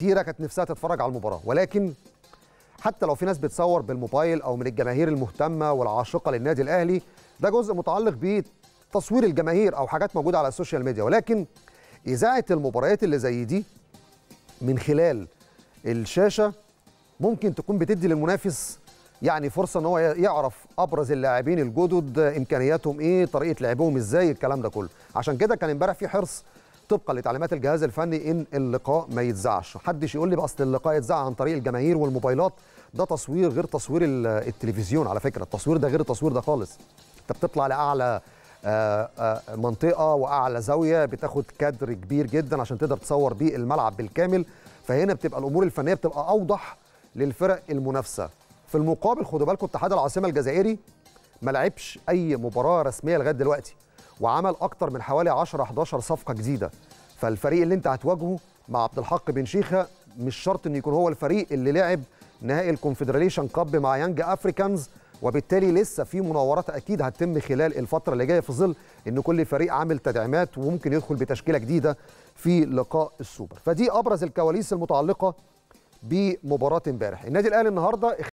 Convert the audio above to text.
كتيره كانت نفسها تتفرج على المباراه ولكن حتى لو في ناس بتصور بالموبايل او من الجماهير المهتمه والعاشقه للنادي الاهلي ده جزء متعلق بتصوير الجماهير او حاجات موجوده على السوشيال ميديا ولكن اذاعه المباريات اللي زي دي من خلال الشاشه ممكن تكون بتدي للمنافس يعني فرصه ان هو يعرف ابرز اللاعبين الجدد امكانياتهم ايه طريقه لعبهم ازاي الكلام ده كله عشان كده كان امبارح في حرص طبقا لتعليمات الجهاز الفني ان اللقاء ما يتذاعش محدش يقول لي بقى اصل اللقاء يتذاع عن طريق الجماهير والموبايلات ده تصوير غير تصوير التلفزيون على فكره التصوير ده غير التصوير ده خالص انت بتطلع لاعلى منطقه واعلى زاويه بتاخد كادر كبير جدا عشان تقدر تصور بيه الملعب بالكامل فهنا بتبقى الامور الفنيه بتبقى اوضح للفرق المنافسه في المقابل خدوا بالكم اتحاد العاصمه الجزائري ما لعبش اي مباراه رسميه لغايه دلوقتي وعمل اكتر من حوالي 10 11 صفقه جديده فالفريق اللي انت هتواجهه مع عبد الحق بن شيخه مش شرط انه يكون هو الفريق اللي لعب نهائي الكونفدراليشن كاب مع يانج افريكانز وبالتالي لسه في مناورات اكيد هتتم خلال الفتره اللي جايه في ظل ان كل فريق عامل تدعيمات وممكن يدخل بتشكيله جديده في لقاء السوبر فدي ابرز الكواليس المتعلقه بمباراه امبارح النادي الاهلي النهارده